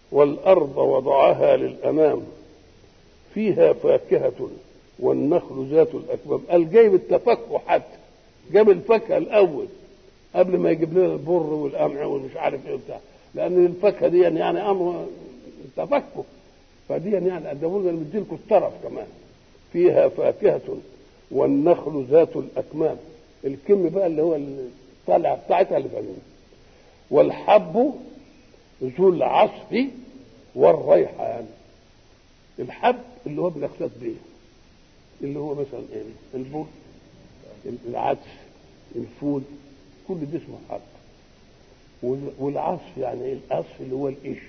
والأرض وضعها للأنام فيها فاكهة والنخل ذات الأكمام قال جايب التفكه حتى جاب الفاكهة الأول قبل ما يجيب لنا البر والقمع والمش عارف ايه بتاع لأن الفاكهة دي يعني أمر تفكه فدي يعني قدموا لنا مديلكم الطرف كمان فيها فاكهة والنخل ذات الأكمام الكم بقى اللي هو الطالع بتاعتها اللي فاهمين والحب ذو العصف والريحان الحب اللي هو بنختلط بيه اللي هو مثلا ايه البر العدس الفول كل ده اسمه حب والعصف يعني ايه العصف اللي هو القشر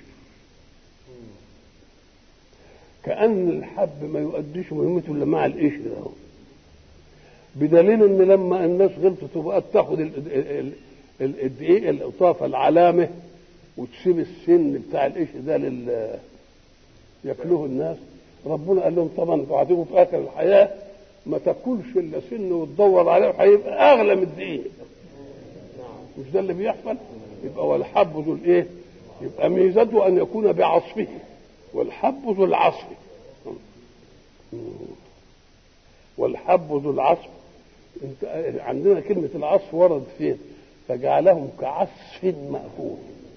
كأن الحب ما يؤديش مهمته الا مع القشر ده بدليل ان لما الناس غلطت وبقت تاخد الدقيق القطافه العلامه وتسيب السن بتاع القشر ده لل ياكلوه الناس ربنا قال لهم طبعا انتوا هتيجوا في اخر الحياه ما تاكلش الا سن وتدور عليه هيبقى اغلى من الدقيق مش ده اللي بيحصل يبقى والحب ذو الايه يبقى ميزته ان يكون بعصفه والحب ذو العصف والحب ذو العصف انت عندنا كلمة العصف ورد فين فجعلهم كعصف مأكول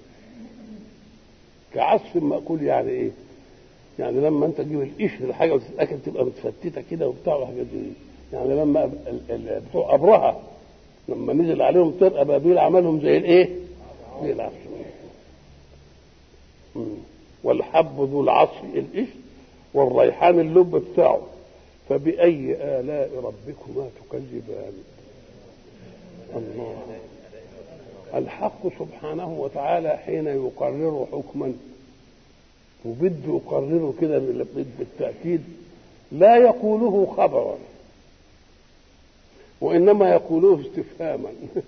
كعصف مأكول يعني ايه يعني لما انت تجيب القشر الحاجة وتتأكل تبقى متفتتة كده وبتاع وحاجات دي يعني لما بتوع أبرهة لما نزل عليهم طير أبابيل عملهم زي الايه زي العصف والحب ذو العصف القشر والريحان اللب بتاعه فبأي آلاء ربكما تكذبان الله الحق سبحانه وتعالى حين يقرر حكما وبده يقرره كده بالتأكيد لا يقوله خبرا وإنما يقوله استفهاما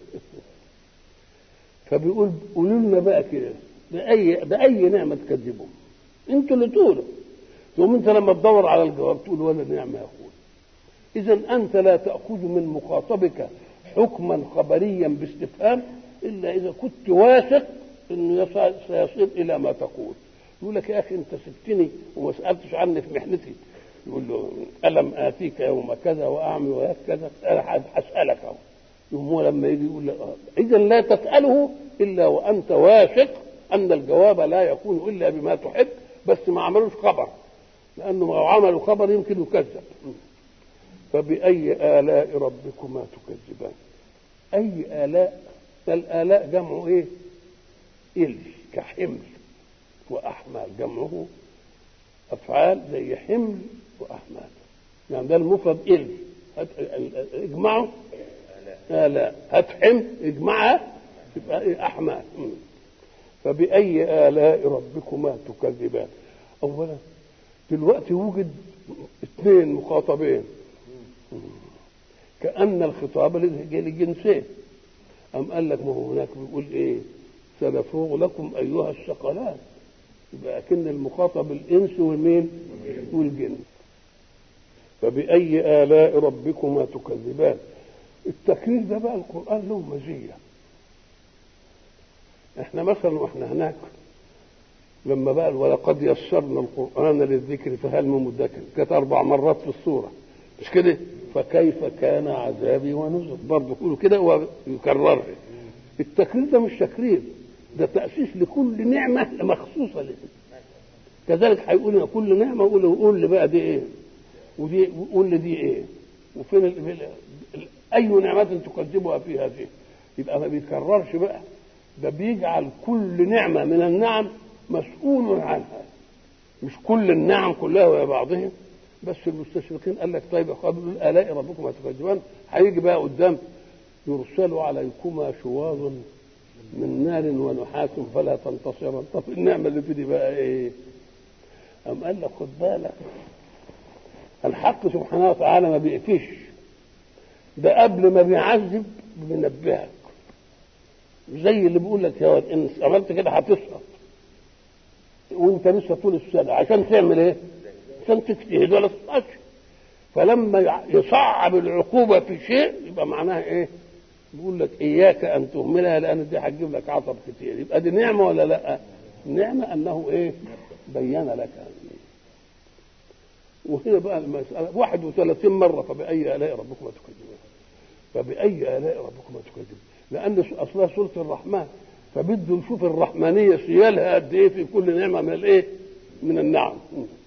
فبيقول قولوا لنا بقى كده بأي بأي نعمة تكذبون انتوا اللي تقولوا ثم انت لما تدور على الجواب تقول ولا نعمة يا اخوي اذا انت لا تاخذ من مخاطبك حكما خبريا باستفهام الا اذا كنت واثق انه سيصير الى ما تقول يقول لك يا اخي انت سبتني وما سالتش عني في محنتي يقول له الم اتيك يوم كذا واعمل وياك كذا انا هسالك اهو يقوم هو لما يجي يقول لك اذا لا تساله الا وانت واثق ان الجواب لا يكون الا بما تحب بس ما عملوش خبر لانه لو عملوا خبر يمكن يكذب فبأي آلاء ربكما تكذبان أي آلاء الآلاء جمعه إيه إل كحمل وأحمال جمعه أفعال زي حمل وأحمال يعني ده المفرد إل هت... اجمعه آلاء هات حمل اجمعها تبقى إيه أحمال فبأي آلاء ربكما تكذبان أولا دلوقتي وجد اثنين مخاطبين كأن الخطاب للجنسين أم قال لك ما هو هناك بيقول إيه سنفرغ لكم أيها الثقلان يبقى أكن المخاطب الإنس والمين والجن فبأي آلاء ربكما تكذبان التكرير ده بقى القرآن له مزية احنا مثلا واحنا هناك لما بقى ولقد يسرنا القرآن للذكر فهل من مدكر كانت أربع مرات في السورة مش كده فكيف كان عذابي ونذر برضه يقولوا كده ويكررها التكرير ده مش تكرير ده تأسيس لكل نعمة مخصوصة له كذلك هيقول كل نعمة يقول قول لي بقى دي ايه ودي قول لي دي ايه وفين ال... ال... اي نعمة تكذبها في هذه يبقى ما بيكررش بقى ده بيجعل كل نعمة من النعم مسؤول عنها مش كل النعم كلها ويا بعضهم بس المستشرقين قال لك طيب يا قابل الالاء ربكما تكذبان هيجي بقى قدام يرسل عليكما شواظ من نار ونحاس فلا تنتصران طب النعمه اللي في دي بقى ايه؟ أم قال لك خد بالك الحق سبحانه وتعالى ما بيقفش ده قبل ما بيعذب بينبهك زي اللي بيقول لك يا ولد ان عملت كده هتسقط وانت لسه طول السنه عشان تعمل ايه؟ عشان تجتهد ولا تسقطش فلما يصعب العقوبه في شيء يبقى معناها ايه؟ بيقول لك اياك ان تهملها لان دي هتجيب لك عطب كتير يبقى دي نعمه ولا لا؟ النعمة أنه إيه بين لك وهنا بقى المسألة 31 مرة فبأي آلاء ربكما تكذبون فبأي آلاء ربكما تكذبون لأن أصلها سورة الرحمن فبده يشوف الرحمنية سيالها قد إيه في كل نعمة من الإيه؟ من النعم